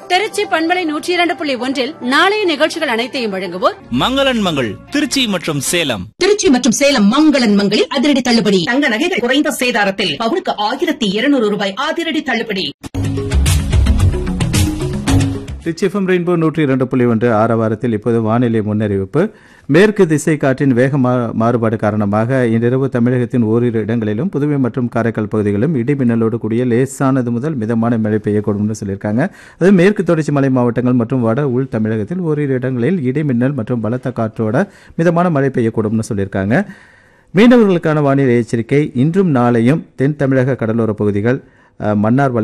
திருச்சி பண்பலை நூற்றி இரண்டு புள்ளி ஒன்றில் நாளைய நிகழ்ச்சிகள் அனைத்தையும் வழங்குவோர் மங்களன் மங்கள் திருச்சி மற்றும் சேலம் திருச்சி மற்றும் சேலம் மங்களன் மங்களில் அதிரடி தள்ளுபடி தங்க நகைகள் குறைந்த சேதாரத்தில் பவுனுக்கு ஆயிரத்தி இருநூறு ரூபாய் அதிரடி தள்ளுபடி ரிச் எஃப்எம் ரெயின்போ நூற்றி இரண்டு புள்ளி ஒன்று ஆரவாரத்தில் இப்போது வானிலை முன்னறிவிப்பு மேற்கு திசை காற்றின் வேக மா- மாறுபாடு காரணமாக இன்றிரவு தமிழகத்தின் ஓரிரு இடங்களிலும் புதுவை மற்றும் காரைக்கால் பகுதிகளிலும் இடி மின்னலோடு கூடிய லேசானது முதல் மிதமான மழை பெய்யக்கூடும்னு சொல்லியிருக்காங்க அது மேற்கு தொடர்ச்சி மலை மாவட்டங்கள் மற்றும் வட உள் தமிழகத்தில் ஓரிரு இடங்களில் இடி மின்னல் மற்றும் பலத்த காற்றோட மிதமான மழை பெய்யக்கூடும்னு சொல்லியிருக்காங்க மீனவர்களுக்கான வானிலை எச்சரிக்கை இன்றும் நாளையும் தென் தமிழக கடலோர பகுதிகள் அஹ், மன்னார் வளை